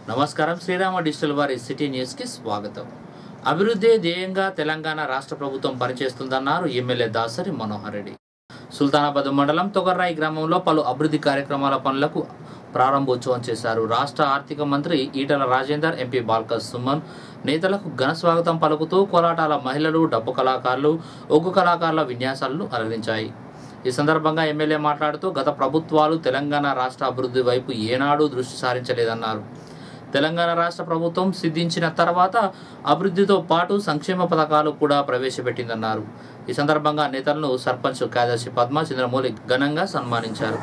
నమస్కారం శ్రీరామ డిజిటల్ వారి సిటీ న్యూస్కి స్వాగతం అభివృద్ధి ధ్యేయంగా తెలంగాణ రాష్ట్ర ప్రభుత్వం పనిచేస్తుందన్నారు ఎమ్మెల్యే దాసరి మనోహర్ రెడ్డి సుల్తానాబాద్ మండలం తొగర్రాయి గ్రామంలో పలు అభివృద్ధి కార్యక్రమాల పనులకు ప్రారంభోత్సవం చేశారు రాష్ట్ర ఆర్థిక మంత్రి ఈటల రాజేందర్ ఎంపీ బాల్క సుమన్ నేతలకు ఘన స్వాగతం పలుకుతూ కోలాటాల మహిళలు డప్పు కళాకారులు ఒగ్గు కళాకారుల విన్యాసాలను అలరించాయి ఈ సందర్భంగా ఎమ్మెల్యే మాట్లాడుతూ గత ప్రభుత్వాలు తెలంగాణ రాష్ట్ర అభివృద్ధి వైపు ఏనాడు దృష్టి సారించలేదన్నారు తెలంగాణ రాష్ట్ర ప్రభుత్వం సిద్ధించిన తర్వాత అభివృద్ధితో పాటు సంక్షేమ పథకాలు కూడా ప్రవేశపెట్టిందన్నారు ఈ సందర్భంగా నేతలను సర్పంచ్ కార్యదర్శి పద్మ చంద్రమౌళి ఘనంగా సన్మానించారు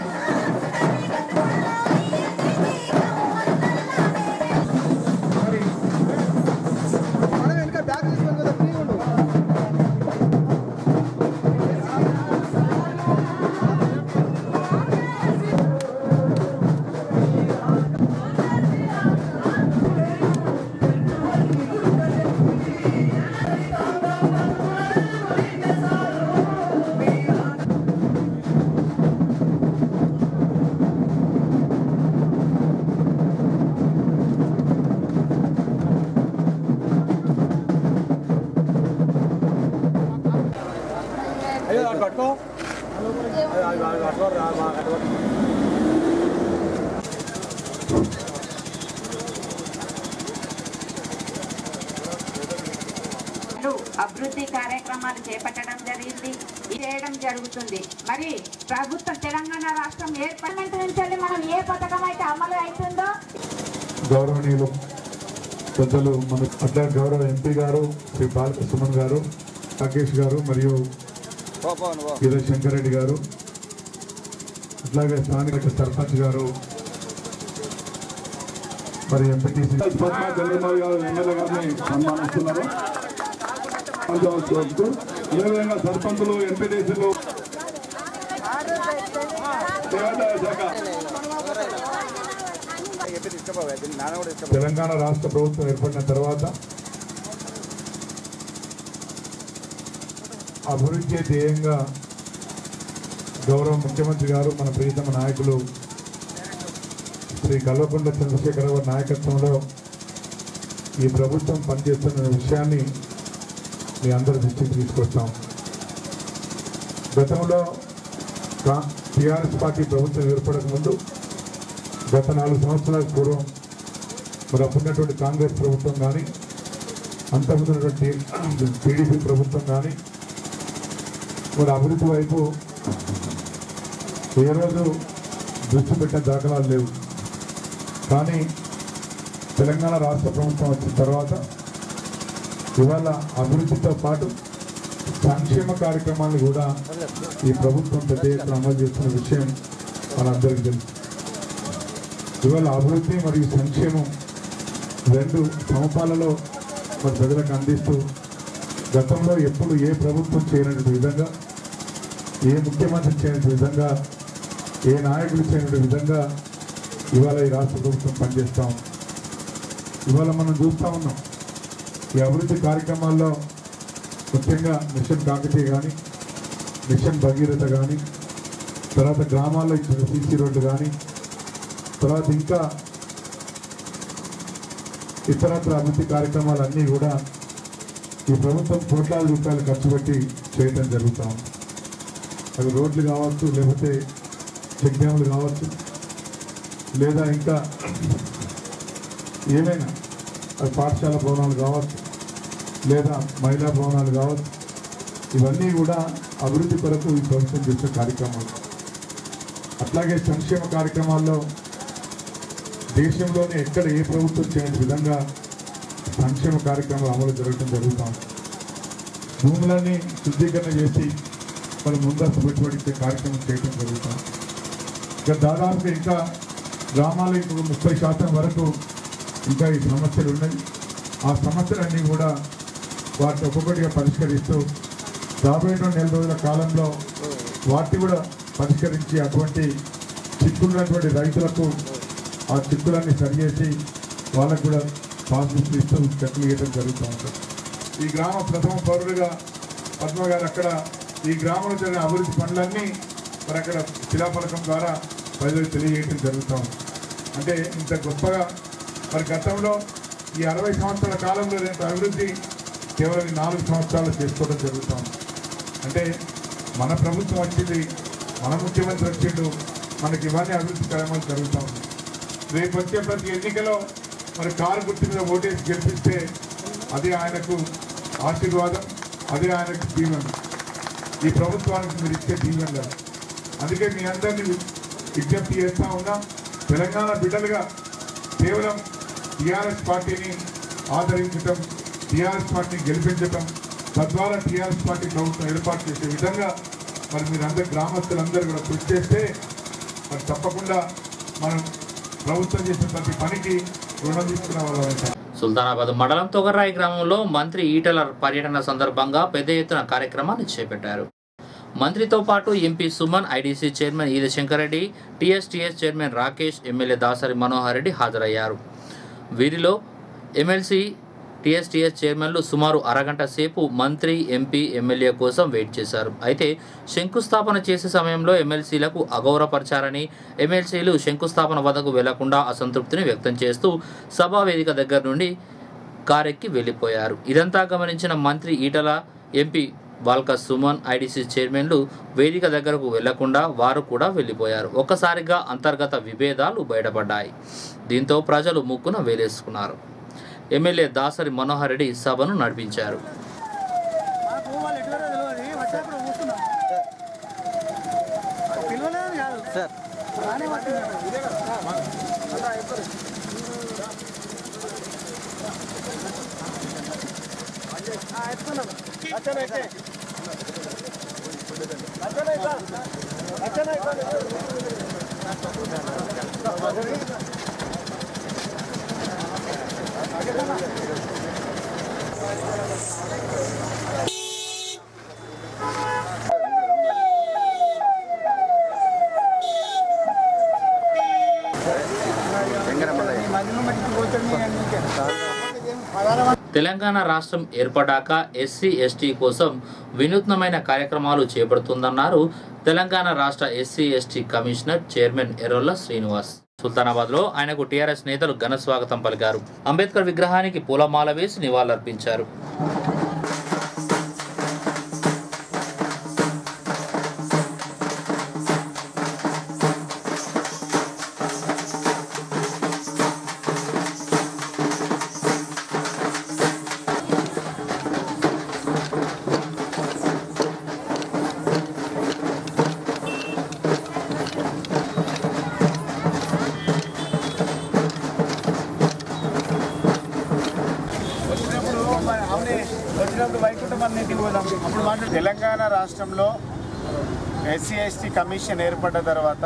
మనం వెనక బ్యాగ్ తీసుకొని కదా ఫ్రీ ఉండు అయ్యో అటు పట్టుకో అయ్యో, అయ్యో, అయ్యో, అటు రా, బాగా అటు పట్టుకో. లు అభివృద్ధి కార్యక్రమాలు చేపట్టడం జరిగింది ఇది చేయడం జరుగుతుంది మరి ప్రభుత్వం తెలంగాణ రాష్ట్రం ఏర్పడినంత నుంచి మనం ఏ పథకం అయితే అమలు అవుతుందో గౌరవనీయులు పెద్దలు మన అట్లా గౌరవ ఎంపీ గారు శ్రీ బాలక సుమన్ గారు రాకేష్ గారు మరియు పో, పో, నువ్వు. ఈర శంకర్ రెడ్డి గారు అట్లాగే స్థానిక సర్పంచ్ గారు మరి ఎంపీటీసీ పద్మ చంద్రబాబు గారు ఎమ్మెల్యే గారిని సన్మానిస్తున్నారు పంచవచ్చు అదేవిధంగా సర్పంచులు ఎంపీటీసీలు దేవాదాయ శాఖ చెప్పి తీసుకుపోవే దీన్ని నాన్న కూడా తీసుకుపో తెలంగాణ రాష్ట్ర ప్రభుత్వం ఏర్పడిన తర్వాత అభివృద్ధి ధ్యేయంగా గౌరవ ముఖ్యమంత్రి గారు మన ప్రియతమ నాయకులు శ్రీ కల్వకుంట్ల చంద్రశేఖరరావు నాయకత్వంలో ఈ ప్రభుత్వం పనిచేస్తున్న విషయాన్ని మీ అందరి దృష్టికి తీసుకొస్తాం గతంలో టీఆర్ఎస్ పార్టీ ప్రభుత్వం ఏర్పడక ముందు గత నాలుగు సంవత్సరాల పూర్వం మరి అప్పుడున్నటువంటి కాంగ్రెస్ ప్రభుత్వం కానీ అంతకుముందున్నటువంటి టీడీపీ ప్రభుత్వం కానీ మరి అభివృద్ధి వైపు ఏ రోజు దృష్టి పెట్టిన దాఖలాలు లేవు కానీ తెలంగాణ రాష్ట్ర ప్రభుత్వం వచ్చిన తర్వాత ఇవాళ అభివృద్ధితో పాటు సంక్షేమ కార్యక్రమాలను కూడా ఈ ప్రభుత్వం పెద్ద ఎత్తున అమలు చేస్తున్న విషయం మనందరికీ తెలుసు ఇవాళ అభివృద్ధి మరియు సంక్షేమం రెండు సమపాలలో మరి ప్రజలకు అందిస్తూ గతంలో ఎప్పుడు ఏ ప్రభుత్వం చేయనటువంటి విధంగా ఏ ముఖ్యమంత్రి చేయనటువంటి విధంగా ఏ నాయకులు చేయనటువంటి విధంగా ఇవాళ ఈ రాష్ట్ర ప్రభుత్వం పనిచేస్తా ఉంది ఇవాళ మనం చూస్తూ ఉన్నాం ఈ అభివృద్ధి కార్యక్రమాల్లో ముఖ్యంగా మిషన్ కాకతీయ కానీ మిషన్ భగీరథ కానీ తర్వాత గ్రామాల్లో ఇచ్చిన సీసీ రోడ్లు కానీ తర్వాత ఇంకా ఇతరత్ర అభివృద్ధి కార్యక్రమాలన్నీ కూడా ఈ ప్రభుత్వం కోట్లాది రూపాయలు ఖర్చు పెట్టి చేయడం జరుగుతాం అవి రోడ్లు కావచ్చు లేకపోతే చెక్ డ్యాములు కావచ్చు లేదా ఇంకా ఏమైనా అది పాఠశాల భవనాలు కావచ్చు లేదా మహిళా భవనాలు కావచ్చు ఇవన్నీ కూడా అభివృద్ధి కొరకు ఈ ప్రభుత్వం చేసే కార్యక్రమాలు అట్లాగే సంక్షేమ కార్యక్రమాల్లో దేశంలోనే ఎక్కడ ఏ ప్రభుత్వం చేయని విధంగా సంక్షేమ కార్యక్రమాలు అమలు జరగడం జరుగుతాం భూములన్నీ శుద్ధీకరణ చేసి మరి ముందస్తు పెట్టుబడి ఇచ్చే కార్యక్రమం చేయడం జరుగుతాం ఇక దాదాపుగా ఇంకా గ్రామాలు ఇప్పుడు ముప్పై శాతం వరకు ఇంకా ఈ సమస్యలు ఉన్నాయి ఆ సమస్యలన్నీ కూడా వాటిని ఒక్కొక్కటిగా పరిష్కరిస్తూ రాబోయేటువంటి నెల రోజుల కాలంలో వాటిని కూడా పరిష్కరించి అటువంటి చిక్కున్నటువంటి రైతులకు ఆ చిక్కులన్నీ సరిచేసి వాళ్ళకు కూడా పాస్బుక్ ఇస్తూ చెక్కులు ఇవ్వడం జరుగుతూ ఉంటుంది ఈ గ్రామ ప్రథమ పౌరుడిగా పద్మ గారు అక్కడ ఈ గ్రామంలో జరిగిన అభివృద్ధి పనులన్నీ మరి అక్కడ శిలాఫలకం ద్వారా ప్రజలకు తెలియజేయడం జరుగుతూ ఉంది అంటే ఇంత గొప్పగా మరి గతంలో ఈ అరవై సంవత్సరాల కాలంలో లేని అభివృద్ధి కేవలం ఈ నాలుగు సంవత్సరాలు చేసుకోవడం జరుగుతుంది అంటే మన ప్రభుత్వం వచ్చింది మన ముఖ్యమంత్రి వచ్చిండు మనకి ఇవన్నీ అభివృద్ధి కార్యక్రమాలు జరుగుతూ ఉంది రేపు వచ్చే ప్రతి ఎన్నికలో మరి కారు గుర్తు మీద ఓటేసి గెలిపిస్తే అది ఆయనకు ఆశీర్వాదం అది ఆయనకు దీవెన ఈ ప్రభుత్వానికి మీరు ఇచ్చే దీవెనలు అందుకే మీ అందరినీ విజ్ఞప్తి చేస్తా ఉన్నా తెలంగాణ బిడ్డలుగా కేవలం టీఆర్ఎస్ పార్టీని ఆదరించటం టీఆర్ఎస్ పార్టీని గెలిపించటం తద్వారా టీఆర్ఎస్ పార్టీ ప్రభుత్వం ఏర్పాటు చేసే విధంగా మరి మీరందరూ గ్రామస్తులందరూ కూడా కృషి చేస్తే మరి తప్పకుండా మనం ప్రభుత్వం చేసిన ప్రతి పనికి రుణం తీసుకున్న వాళ్ళం అవుతాం. సుల్తానాబాద్ మండలం తొగర్రాయి గ్రామంలో మంత్రి ఈటల పర్యటన సందర్భంగా పెద్ద ఎత్తున కార్యక్రమాన్ని చేపట్టారు మంత్రితో పాటు MP Suman IDC chairman Eeda Shankar Reddy TSTS chairman Rakesh MLA Dasari Manohar Reddy హాజరయ్యారు వీరిలో ఎమ్మెల్సీ టీఎస్టీఎస్ చైర్మన్లు సుమారు అరగంట సేపు మంత్రి ఎంపీ ఎమ్మెల్యే కోసం వెయిట్ చేశారు అయితే శంకుస్థాపన చేసే సమయంలో ఎమ్మెల్సీలకు అగౌరవపరిచారని ఎమ్మెల్సీలు శంకుస్థాపన వద్దకు వెళ్లకుండా అసంతృప్తిని వ్యక్తం చేస్తూ సభా వేదిక దగ్గర నుండి కారెక్కి వెళ్ళిపోయారు ఇదంతా గమనించిన మంత్రి ఈటల ఎంపీ బాల్క సుమన్ ఐడీసీ చైర్మన్లు వేదిక దగ్గరకు వెళ్లకుండా వారు కూడా వెళ్ళిపోయారు ఒక్కసారిగా అంతర్గత విభేదాలు బయటపడ్డాయి దీంతో ప్రజలు ముక్కున వేలేసుకున్నారు ఎమ్మెల్యే దాసరి మనోహర్ రెడ్డి సభను నడిపించారు మాకు వాళ్ళు ఎటువరో తెలియదు వచ్చేప్పుడు కూర్చున్నాం పిలవలేదు కాదు సార్ రానే పట్టింది ఇదే కదా ఎత్తుకున్నాం అచ్చనే ఎక్కే అచ్చనే ఎక్కా అచ్చనే ఎక్కా తెలంగాణ రాష్ట్రం ఏర్పడ్డాక ఎస్సీ ఎస్టీ కోసం వినూత్నమైన కార్యక్రమాలు చేపడుతుందన్నారు తెలంగాణ రాష్ట్ర SC ST commissioner chairman Errolla Srinivas Sultanabad లో ఆయనకు టీఆర్ఎస్ నేతలు ఘన స్వాగతం పలికారు అంబేద్కర్ విగ్రహానికి పూలమాల వేసి నివాళులర్పించారు వచ్చినప్పుడు మరి అవునే వచ్చినప్పుడు వైకుంఠం మన ఇంటికి పోదాం అప్పుడు మాట తెలంగాణ రాష్ట్రంలో ఎస్సీ ఎస్టీ కమిషన్ ఏర్పడ్డ తర్వాత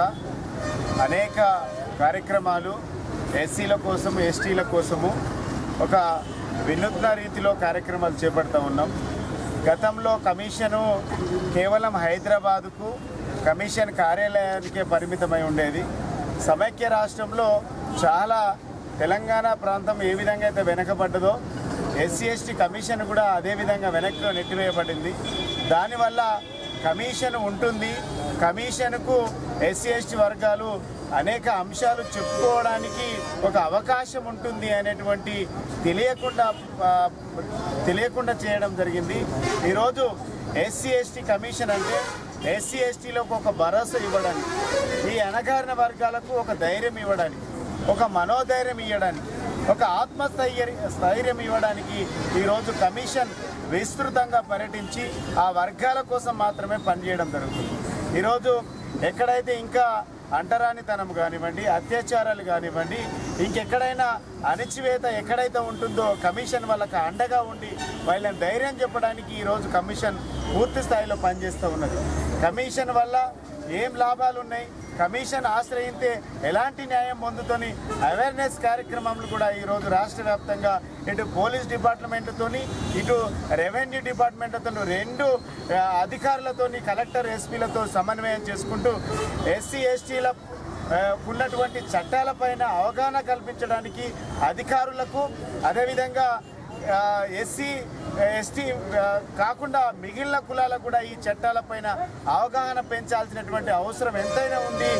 అనేక కార్యక్రమాలు ఎస్సీల కోసము ఎస్టీల కోసము ఒక వినూత్న రీతిలో కార్యక్రమాలు చేపడుతూ ఉన్నాం గతంలో కమిషను కేవలం హైదరాబాదుకు కమిషన్ కార్యాలయానికే పరిమితమై ఉండేది సమైక్య రాష్ట్రంలో చాలా తెలంగాణ ప్రాంతం ఏ విధంగా అయితే వెనకబడ్డదో ఎస్సీ ఎస్టీ కమిషన్ కూడా అదే విధంగా వెనక్కి నెట్టివేయబడింది దానివల్ల కమిషన్ ఉంటుంది కమిషన్కు ఎస్సీ ఎస్టీ వర్గాలు అనేక అంశాలు చెప్పుకోవడానికి ఒక అవకాశం ఉంటుంది అనేటువంటి తెలియకుండా ఆ, తెలియకుండా చేయడం జరిగింది ఈరోజు ఎస్సీ ఎస్టీ కమిషన్ అంటే ఎస్సీ ఎస్టీలకు ఒక భరోసా ఇవ్వడానికి ఈ అణగారిన వర్గాలకు ఒక ధైర్యం ఇవ్వడానికి ఒక మనోధైర్యం ఇవ్వడానికి ఒక ఆత్మస్థైర్య స్థైర్యం ఇవ్వడానికి ఈరోజు కమిషన్ విస్తృతంగా పర్యటించి ఆ వర్గాల కోసం మాత్రమే పనిచేయడం జరుగుతుంది ఈరోజు ఎక్కడైతే ఇంకా అంటరానితనం కానివ్వండి అత్యాచారాలు కానివ్వండి ఇంకెక్కడైనా అణిచివేత ఎక్కడైతే ఉంటుందో కమిషన్ వాళ్ళకి అండగా ఉండి వాళ్ళని ధైర్యం చెప్పడానికి ఈరోజు కమిషన్ పూర్తి స్థాయిలో పనిచేస్తూ ఉన్నది కమిషన్ వల్ల ఏం లాభాలు ఉన్నాయి కమిషన్ ఆశ్రయిస్తే ఎలాంటి న్యాయం పొందుతోని అవేర్నెస్ కార్యక్రమాలు కూడా ఈరోజు రాష్ట్ర వ్యాప్తంగా ఇటు పోలీస్ డిపార్ట్మెంట్తోని ఇటు రెవెన్యూ డిపార్ట్మెంట్తో రెండు ఆ, అధికారులతోని కలెక్టర్ ఎస్పీలతో సమన్వయం చేసుకుంటూ ఎస్సీ ఎస్టీల ఆ, ఉన్నటువంటి చట్టాలపైన అవగాహన కల్పించడానికి అధికారులకు అదేవిధంగా ఎస్సీ ఎస్టీ కాకుండా మిగిలిన కులాలకు కూడా ఈ చట్టాలపైన అవగాహన పెంచాల్సినటువంటి అవసరం ఎంతైనా ఉంది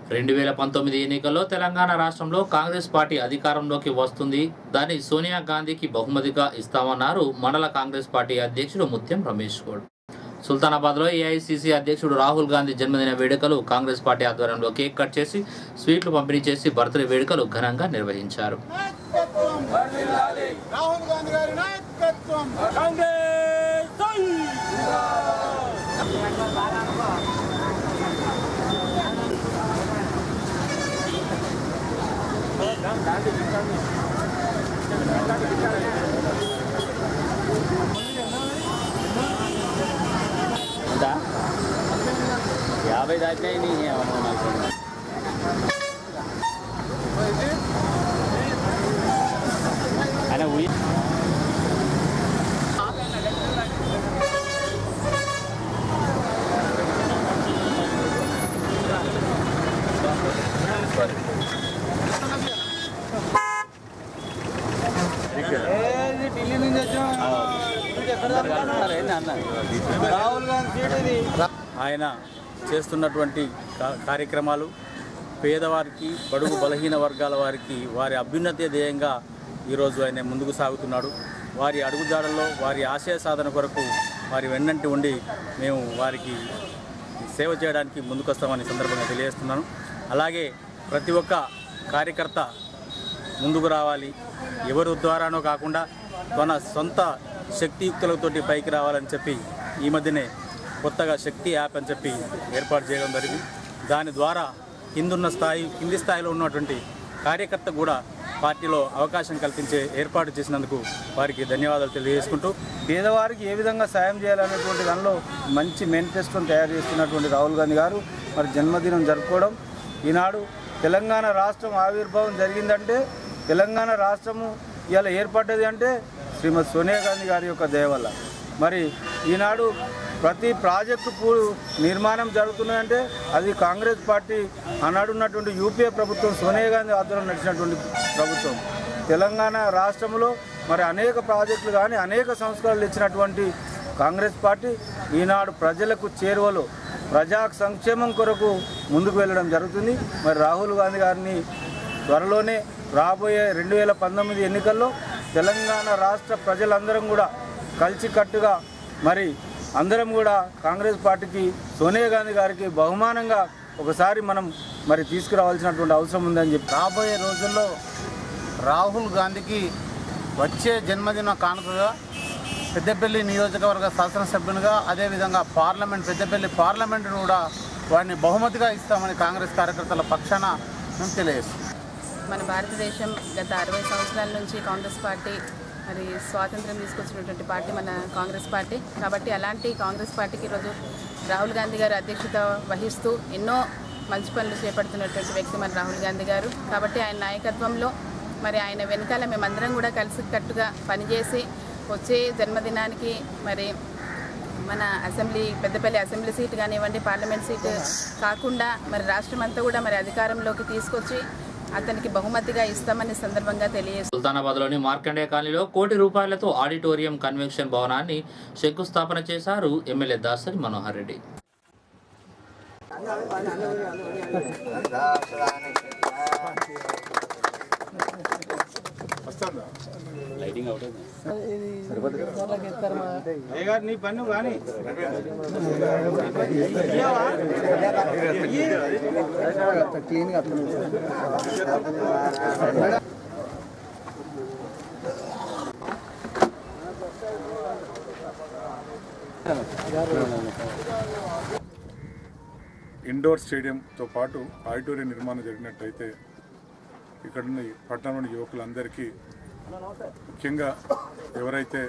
రెండు వేల పంతొమ్మిది ఎన్నికల్లో తెలంగాణ రాష్ట్రంలో కాంగ్రెస్ పార్టీ అధికారంలోకి వస్తుంది దాన్ని సోనియా గాంధీకి బహుమతిగా ఇస్తామన్నారు మండల కాంగ్రెస్ పార్టీ అధ్యక్షుడు ముత్యం రమేష్ గౌడ్ సుల్తానాబాద్లో ఏఐసిసి అధ్యక్షుడు రాహుల్ గాంధీ జన్మదిన వేడుకలు కాంగ్రెస్ పార్టీ ఆధ్వర్యంలో కేక్ కట్ చేసి స్వీట్లు పంపిణీ చేసి బర్త్డే వేడుకలు ఘనంగా నిర్వహించారు రాహుల్ గాంధీ గారి నాయకత్వం యాభై దాటినాయి నీ నాకు ఆయన ఉయ్య ఢిల్లీ నుంచి వచ్చాం రాహుల్ గాంధీ సీట్ ఇది ఆయన చేస్తున్నటువంటి కా- కార్యక్రమాలు పేదవారికి బడుగు బలహీన వర్గాల వారికి వారి అభ్యున్నతే ధ్యేయంగా ఈరోజు ఆయన ముందుకు సాగుతున్నాడు వారి అడుగుజాడల్లో వారి ఆశయ సాధన కొరకు వారి వెన్నంటి ఉండి మేము వారికి సేవ చేయడానికి ముందుకొస్తామని సందర్భంగా తెలియజేస్తున్నాను అలాగే ప్రతి ఒక్క కార్యకర్త ముందుకు రావాలి ఎవరి ద్వారానో కాకుండా తన సొంత శక్తియుక్తులతోటి పైకి రావాలని చెప్పి ఈ మధ్యనే కొత్తగా శక్తి యాప్ అని చెప్పి ఏర్పాటు చేయడం జరిగింది దాని ద్వారా కిందున్న స్థాయి కింది స్థాయిలో ఉన్నటువంటి కార్యకర్త కూడా పార్టీలో అవకాశం కల్పించే ఏర్పాటు చేసినందుకు వారికి ధన్యవాదాలు తెలియజేసుకుంటూ పేదవారికి ఏ విధంగా సాయం చేయాలనేటువంటి దానిలో మంచి మేనిఫెస్టోని తయారు చేస్తున్నటువంటి రాహుల్ గాంధీ గారు మరి జన్మదినం జరుపుకోవడం ఈనాడు తెలంగాణ రాష్ట్రం ఆవిర్భావం జరిగిందంటే తెలంగాణ రాష్ట్రము ఇలా ఏర్పడ్డది అంటే శ్రీమతి సోనియా గాంధీ గారి యొక్క దయ వల్ల మరి ఈనాడు ప్రతి ప్రాజెక్టు పూ నిర్మాణం జరుగుతున్నదంటే అది కాంగ్రెస్ పార్టీ ఆనాడు ఉన్నటువంటి యూపీఏ ప్రభుత్వం సోనియా గాంధీ ఆధ్వర్యంలో నడిచినటువంటి ప్రభుత్వం తెలంగాణ రాష్ట్రంలో మరి అనేక ప్రాజెక్టులు కానీ అనేక సంస్కరణలు ఇచ్చినటువంటి కాంగ్రెస్ పార్టీ ఈనాడు ప్రజలకు చేరువలో ప్రజా సంక్షేమం కొరకు ముందుకు వెళ్ళడం జరుగుతుంది మరి రాహుల్ గాంధీ గారిని త్వరలోనే రాబోయే రెండు వేల పంతొమ్మిది ఎన్నికల్లో తెలంగాణ రాష్ట్ర ప్రజలందరం కూడా కలిసికట్టుగా మరి అందరం కూడా కాంగ్రెస్ పార్టీకి సోనియా గాంధీ గారికి బహుమానంగా ఒకసారి మనం మరి తీసుకురావాల్సినటువంటి అవసరం ఉందని చెప్పి రాబోయే రోజుల్లో రాహుల్ గాంధీకి వచ్చే జన్మదిన కానుకగా పెద్దపల్లి నియోజకవర్గ శాసనసభ్యునిగా అదేవిధంగా పార్లమెంట్ పెద్దపల్లి పార్లమెంటును కూడా వారిని బహుమతిగా ఇస్తామని కాంగ్రెస్ కార్యకర్తల పక్షాన మేము తెలియజేస్తున్నాం మన భారతదేశం గత అరవై సంవత్సరాల నుంచి కాంగ్రెస్ పార్టీ మరి స్వాతంత్రం తీసుకొచ్చినటువంటి పార్టీ మన కాంగ్రెస్ పార్టీ కాబట్టి అలాంటి కాంగ్రెస్ పార్టీకి ఈరోజు రాహుల్ గాంధీ గారు అధ్యక్షత వహిస్తూ ఎన్నో మంచి పనులు చేపడుతున్నటువంటి వ్యక్తి మన రాహుల్ గాంధీ గారు కాబట్టి ఆయన నాయకత్వంలో మరి ఆయన వెనకాల మేమందరం కూడా కలిసికట్టుగా పనిచేసి వచ్చే జన్మదినానికి మరి మన అసెంబ్లీ పెద్దపల్లి అసెంబ్లీ సీట్ కానివ్వండి పార్లమెంట్ సీట్ కాకుండా మరి రాష్ట్రం అంతా కూడా మరి అధికారంలోకి తీసుకొచ్చి అతనికి బహుమతిగా ఇస్తామని సందర్భంగా తెలియజేస్తుంది సుల్తానాబాద్లోని మార్కండే కాలనీలో కోటి రూపాయలతో ఆడిటోరియం కన్వెన్షన్ భవనాన్ని శంకుస్థాపన చేశారు ఎమ్మెల్యే దాసరి మనోహర్ రెడ్డి లైటింగ్ అవుట్ ఏ గారు నీ పన్ను కానీ ఇండోర్ స్టేడియంతో పాటు ఆడిటోరియం నిర్మాణం జరిగినట్టయితే ఇక్కడున్న ఈ పట్టణంలోని యువకులందరికీ ముఖ్యంగా ఎవరైతే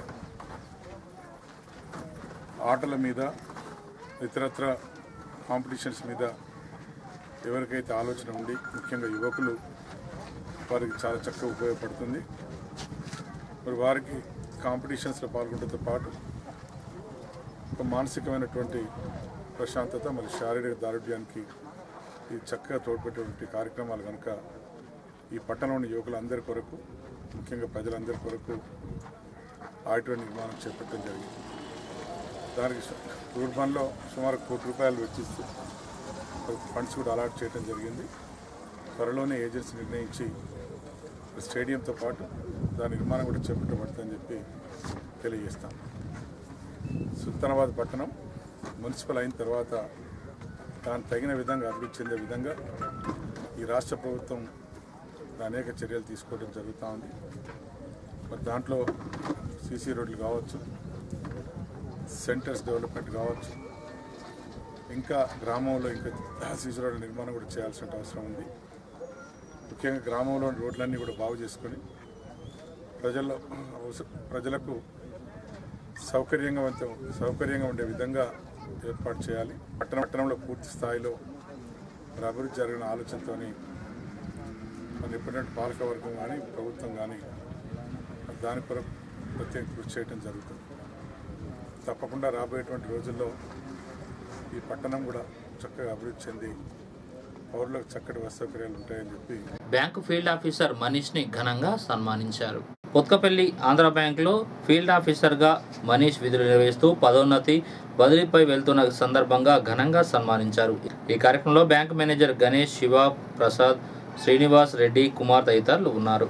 ఆటల మీద ఇతరత్ర కాంపిటీషన్స్ మీద ఎవరికైతే ఆలోచన ఉండి ముఖ్యంగా యువకులు వారికి చాలా చక్కగా ఉపయోగపడుతుంది మరి వారికి కాంపిటీషన్స్లో పాల్గొనడంతో పాటు ఒక మానసికమైనటువంటి ప్రశాంతత మరి శారీరక దారుఢ్యానికి ఈ చక్కగా తోడ్పడేటువంటి కార్యక్రమాలు కనుక ఈ పట్టణంలోని యువకులందరి కొరకు ముఖ్యంగా ప్రజలందరి కొరకు ఆడిటోరియం నిర్మాణం చేపట్టడం జరిగింది దానికి సు- రూర్బన్లో సుమారు కోటి రూపాయలు వెచ్చిస్తూ ఫండ్స్ కూడా అలాట్ చేయడం జరిగింది త్వరలోనే ఏజెన్సీ నిర్ణయించి స్టేడియంతో పాటు దాని నిర్మాణం కూడా చేపట్టబడుతుందని చెప్పి తెలియజేస్తాం సుల్తానాబాద్ పట్టణం మున్సిపల్ అయిన తర్వాత దాని తగిన విధంగా అభివృద్ధి చెందే విధంగా ఈ రాష్ట్ర ప్రభుత్వం అనేక చర్యలు తీసుకోవడం జరుగుతూ ఉంది మరి దాంట్లో సీసీ రోడ్లు కావచ్చు సెంటర్స్ డెవలప్మెంట్ కావచ్చు ఇంకా గ్రామంలో ఇంకా సీసీ రోడ్ల నిర్మాణం కూడా చేయాల్సిన అవసరం ఉంది ముఖ్యంగా గ్రామంలోని రోడ్లన్నీ కూడా బాగు చేసుకొని ప్రజల్లో అవస- ప్రజలకు సౌకర్యంగా వంత- సౌకర్యంగా ఉండే విధంగా ఏర్పాటు చేయాలి పట్టణ పట్టణంలో పూర్తి స్థాయిలో మరి అభివృద్ధి జరిగిన ఆలోచనతోని మరి ఎప్పుడంటే పాలకవర్గం కానీ ప్రభుత్వం కానీ దాని కొరకు ప్రత్యేక కృషి చేయడం జరుగుతుంది తప్పకుండా రాబోయేటువంటి రోజుల్లో ఈ పట్టణం కూడా చక్కగా అభివృద్ధి చెంది పౌరులకు చక్కటి వసతి సౌకర్యాలు ఉంటాయని చెప్పి బ్యాంకు ఫీల్డ్ ఆఫీసర్ మనీష్ ని ఘనంగా సన్మానించారు కొత్తపల్లి ఆంధ్ర బ్యాంకులో ఫీల్డ్ ఆఫీసర్గా మనీష్ విధులు నిర్వహిస్తూ పదోన్నతి బదిలీపై వెళ్తున్న సందర్భంగా ఘనంగా సన్మానించారు ఈ కార్యక్రమంలో బ్యాంక్ మేనేజర్ గణేష్ శివ ప్రసాద్ శ్రీనివాస్ రెడ్డి కుమార్ తదితరులు ఉన్నారు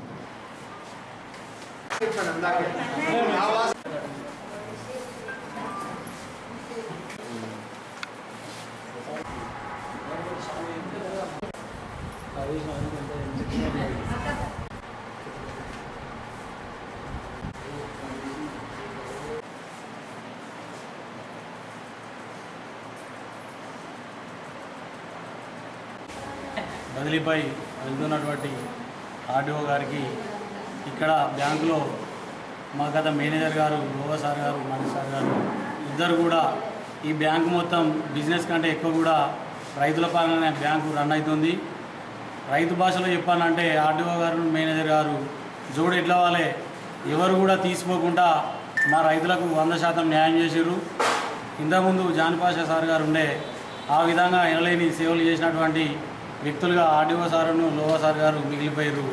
బదిలీపై వెళ్తున్నటువంటి ఆర్డీఓ గారికి ఇక్కడ బ్యాంకులో మా గత మేనేజర్ గారు లోవ సార్ గారు మణి సార్ గారు ఇద్దరు కూడా ఈ బ్యాంకు మొత్తం బిజినెస్ కంటే ఎక్కువ కూడా రైతుల పాలన బ్యాంకు రన్ అవుతుంది రైతు భాషలో చెప్పాలంటే ఆర్డీఓ గారు మేనేజర్ గారు జోడు ఎట్లా వాళ్ళే ఎవరు కూడా తీసుకోకుండా మా రైతులకు వంద శాతం న్యాయం చేసారు ఇంతకుముందు జాన్పాషా సార్ గారు ఉండే ఆ విధంగా ఎనలేని సేవలు చేసినటువంటి వ్యక్తులుగా ఆర్డీఓ సారును లోవా సార్ గారు మిగిలిపోయారు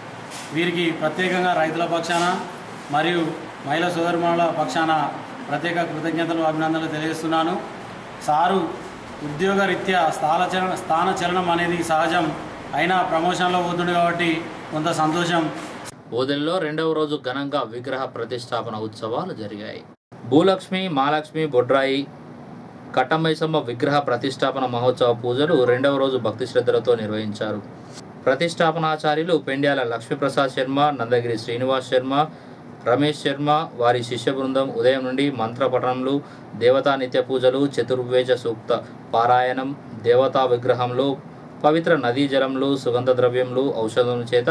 వీరికి ప్రత్యేకంగా రైతుల పక్షాన మరియు మహిళా సోదరుమణుల పక్షాన ప్రత్యేక కృతజ్ఞతలు అభినందనలు తెలియజేస్తున్నాను సారు ఉద్యోగరీత్యా స్థాన చలన స్థాన చలనం అనేది సహజం అయినా ప్రమోషన్లో పోతుంది కాబట్టి కొంత సంతోషం ఓదెల్లో రెండవ రోజు ఘనంగా విగ్రహ ప్రతిష్టాపన ఉత్సవాలు జరిగాయి భూలక్ష్మి మహాలక్ష్మి బొడ్రాయి కట్టమైసమ్మ విగ్రహ ప్రతిష్టాపన మహోత్సవ పూజలు రెండవ రోజు భక్తి శ్రద్ధలతో నిర్వహించారు ప్రతిష్టాపనాచార్యులు పెండ్యాల లక్ష్మీప్రసాద్ శర్మ నందగిరి శ్రీనివాస్ శర్మ రమేష్ శర్మ వారి శిష్య బృందం ఉదయం నుండి మంత్ర పఠనములు దేవతా నిత్య పూజలు చతుర్వేద సూక్త పారాయణం దేవతా విగ్రహంలో పవిత్ర నదీ జలంలో సుగంధ ద్రవ్యములు ఔషధం చేత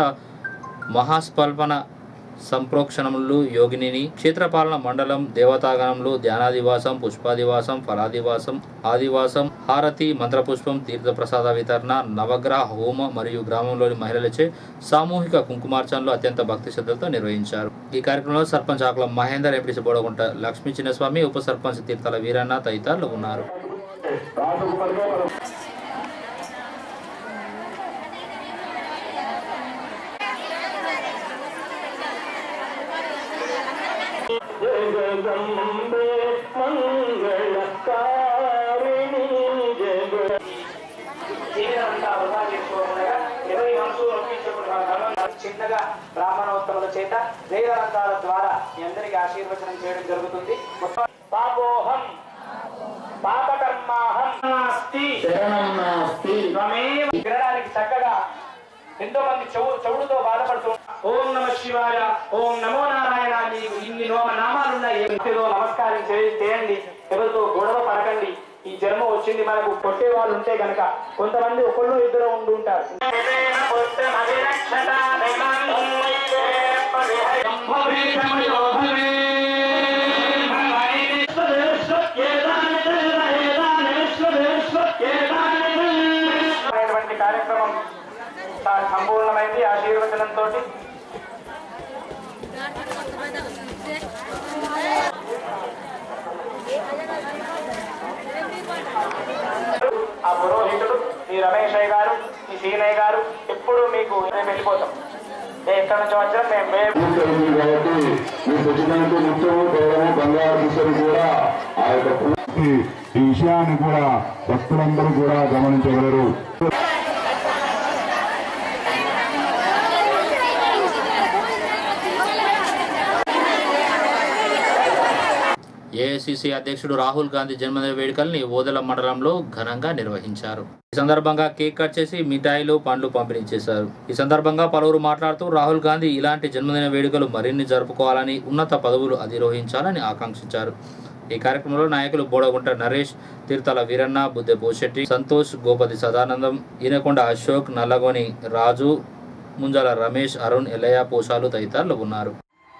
మహాస్పల్పన సంప్రోక్షణములు యోగినిని క్షేత్రపాలన మండలం దేవతాగణంలో ధ్యానాదివాసం పుష్పాదివాసం ఫలాదివాసం ఆదివాసం హారతి మంత్రపుష్పం తీర్థప్రసాద వితరణ నవగ్రహ హోమ మరియు గ్రామంలోని మహిళలచే సామూహిక కుంకుమార్చనలు అత్యంత భక్తి శ్రద్ధలతో నిర్వహించారు ఈ కార్యక్రమంలో సర్పంచ్ ఆకుల మహేందర్ ఎంపీసీ బోడగుంట లక్ష్మీ చిన్నస్వామి ఉప సర్పంచ్ తీర్థాల వీరన్న తదితరులు ఉన్నారు చిన్నగా బ్రాహ్మణోత్తముల చేత వేదరంగాల ద్వారా మీ అందరికీ ఆశీర్వచనం చేయడం జరుగుతుంది పాపోహం పాపకర్మాహం నాస్తి త్వమేవ వినడానికి చక్కగా ఎంతో మంది చెవు చెవుడుతో బాధపడుతూ ఓం నమ శివాయ ఓం నమో నారాయణ మీకు ఇన్ని నోమ నామాలున్నాయి భక్తితో నమస్కారం చే- చేయండి ఎవరితో గొడవ పడకండి ఈ జన్మ వచ్చింది మనకు కొట్టే వాళ్ళు ఉంటే గనక కొంతమంది ఒకళ్ళు ఇద్దరు ఉండి ఉంటారు అనేటువంటి కార్యక్రమం చాలా సంపూర్ణమైంది ఆశీర్వచనంతో ఆ పురోహితుడు మీ రమేశయ్య గారు మీ సీనయ్య గారు ఎప్పుడు మీకు మేము వెళ్ళిపోతాం ఏ ఎక్కడి నుంచి వచ్చినా మేము మేము కాబట్టి మీ ప్రజలకు నిత్యము గౌరవం బంగారు దిశలు కూడా ఆ యొక్క పూర్తి ఈ విషయాన్ని కూడా భక్తులందరూ కూడా గమనించగలరు ఏఐసిసి అధ్యక్షుడు రాహుల్ గాంధీ జన్మదిన వేడుకల్ని ఓదెల మండలంలో ఘనంగా నిర్వహించారు ఈ సందర్భంగా కేక్ కట్ చేసి మిఠాయిలు పండ్లు పంపిణీ చేశారు ఈ సందర్భంగా పలువురు మాట్లాడుతూ రాహుల్ గాంధీ ఇలాంటి జన్మదిన వేడుకలు మరిన్ని జరుపుకోవాలని ఉన్నత పదవులు అధిరోహించాలని ఆకాంక్షించారు ఈ కార్యక్రమంలో నాయకులు బోడగుంట నరేష్ తీర్థాల వీరన్న బుద్దె పోషెట్టి సంతోష్ గోపతి సదానందం ఈనకొండ అశోక్ నల్లగొని రాజు ముంజాల రమేష్ అరుణ్ ఎల్లయ్య పోషాలు తదితరులు ఉన్నారు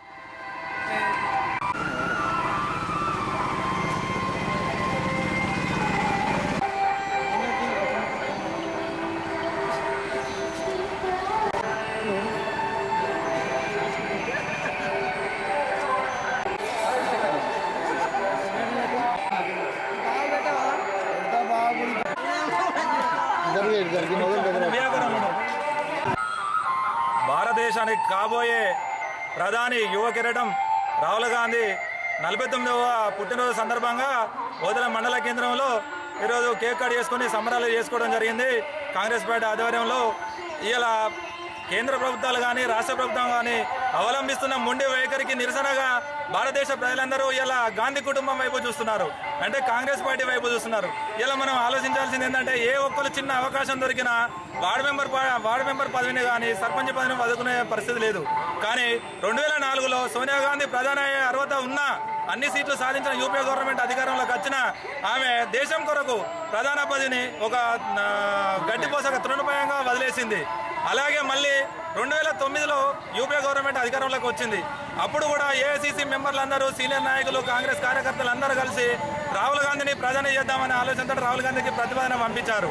భారతదేశానికి కాబోయే ప్రధాని యువ కిరీటం రాహుల్ గాంధీ నలభై తొమ్మిదవ పుట్టినరోజు సందర్భంగా ఓదల మండల కేంద్రంలో ఈరోజు కేక్ కట్ చేసుకుని సంబరాలు చేసుకోవడం జరిగింది కాంగ్రెస్ పార్టీ ఆధ్వర్యంలో ఇలా కేంద్ర ప్రభుత్వాలు కానీ రాష్ట్ర ప్రభుత్వం కానీ అవలంబిస్తున్న మొండి వైఖరికి నిరసనగా భారతదేశ ప్రజలందరూ ఇలా గాంధీ కుటుంబం వైపు చూస్తున్నారు అంటే కాంగ్రెస్ పార్టీ వైపు చూస్తున్నారు ఇలా మనం ఆలోచించాల్సింది ఏంటంటే ఏ ఒక్కరు చిన్న అవకాశం దొరికినా వార్డు మెంబర్ ప- వార్డు మెంబర్ పదవిని కానీ సర్పంచ్ పదవిని వదుకునే పరిస్థితి లేదు కానీ రెండు వేల నాలుగులో సోనియా గాంధీ ప్రధాన అయ్యే అర్హత ఉన్నా అన్ని సీట్లు సాధించిన యూపీఏ గవర్నమెంట్ అధికారంలోకి వచ్చిన ఆమె దేశం కొరకు ప్రధాన పదవిని ఒక ఆ, గడ్డిపోసక తృణప్రాయంగా వదిలేసింది అలాగే మళ్ళీ రెండు వేల తొమ్మిదిలో యూపీఏ గవర్నమెంట్ అధికారంలోకి వచ్చింది అప్పుడు కూడా ఏఐసీసీ మెంబర్లందరూ సీనియర్ నాయకులు కాంగ్రెస్ కార్యకర్తలు అందరూ కలిసి రాహుల్ గాంధీని ప్రధాని చేద్దామనే ఆలోచనతో రాహుల్ గాంధీకి ప్రతిపాదన పంపించారు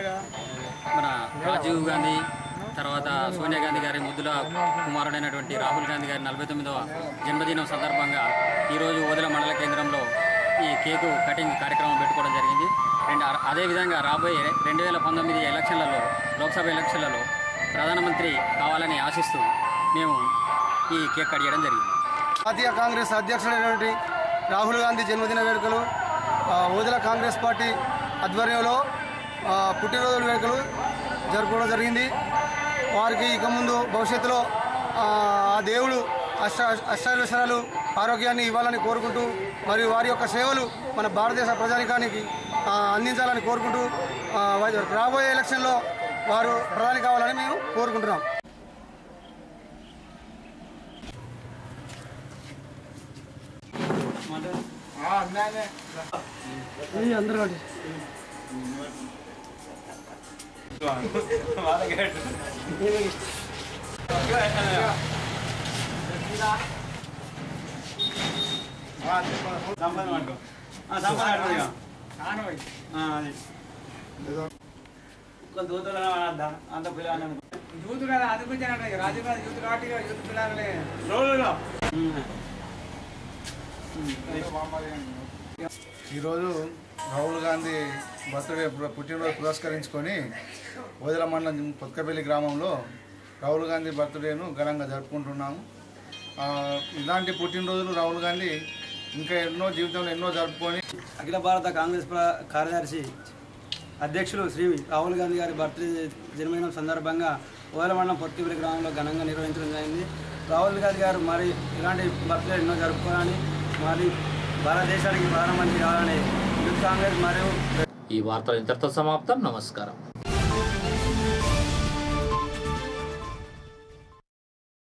మన రాజీవ్ గాంధీ తర్వాత సోనియా గాంధీ గారి ముద్దుల కుమారుడైనటువంటి రాహుల్ గాంధీ గారి నలభై తొమ్మిదవ జన్మదినం సందర్భంగా ఈరోజు ఓదల మండల కేంద్రంలో ఈ కేకు కటింగ్ కార్యక్రమం పెట్టుకోవడం జరిగింది అండ్ అ- అదేవిధంగా రాబోయే రెండు వేల పంతొమ్మిది ఎలక్షన్లలో లోక్సభ ఎలక్షన్లలో ప్రధానమంత్రి కావాలని ఆశిస్తూ మేము ఈ కేక్ కట్ చేయడం జరిగింది జాతీయ కాంగ్రెస్ అధ్యక్షుడైనటువంటి రాహుల్ గాంధీ జన్మదిన వేడుకలు ఆ, ఓదెల కాంగ్రెస్ పార్టీ ఆధ్వర్యంలో ఆ, పుట్టినరోజు వేడుకలు జరుపుకోవడం జరిగింది వారికి ఇక ముందు భవిష్యత్తులో ఆ ఆ దేవుడు అష్ట అష్టాదశరాలు ఆరోగ్యాన్ని ఇవ్వాలని కోరుకుంటూ మరియు వారి యొక్క సేవలు మన భారతదేశ ప్రజానికానికి ఆ, అందించాలని కోరుకుంటూ ఆ, వా- రాబోయే ఎలక్షన్లో వారు ప్రధాని కావాలని మేము కోరుకుంటున్నాం అందరూ అంత పిల్లలు యూత్ కదా అందుకొచ్చానంట రాజీవ్ గాంధీ యూత్ కాబట్టి యూత్ పిల్లలే ఈరోజు రాహుల్ గాంధీ బర్త్డే పు- పుట్టినరోజు పురస్కరించుకొని ఓదెల మండలం కొత్తపల్లి గ్రామంలో రాహుల్ గాంధీ బర్త్డేను ఘనంగా జరుపుకుంటున్నాము ఆ, ఇలాంటి పుట్టినరోజులు రాహుల్ గాంధీ ఇంకా ఎన్నో జీవితంలో ఎన్నో జరుపుకొని అఖిల భారత కాంగ్రెస్ ప్ర- కార్యదర్శి అధ్యక్షులు శ్రీ రాహుల్ గాంధీ గారి బర్త్డే జన్మదినం సందర్భంగా ఓలమండలం పొత్తిపల్లి గ్రామంలో ఘనంగా నిర్వహించడం జరిగింది రాహుల్ గాంధీ గారు మరి ఇలాంటి బర్త్డే ఎన్నో జరుపుకోవాలని మరి భారతదేశానికి ప్రధానమంత్రి కావాలని యూత్ కాంగ్రెస్ మరియు ఈ వార్తలు ఇంతటితో సమాప్తం నమస్కారం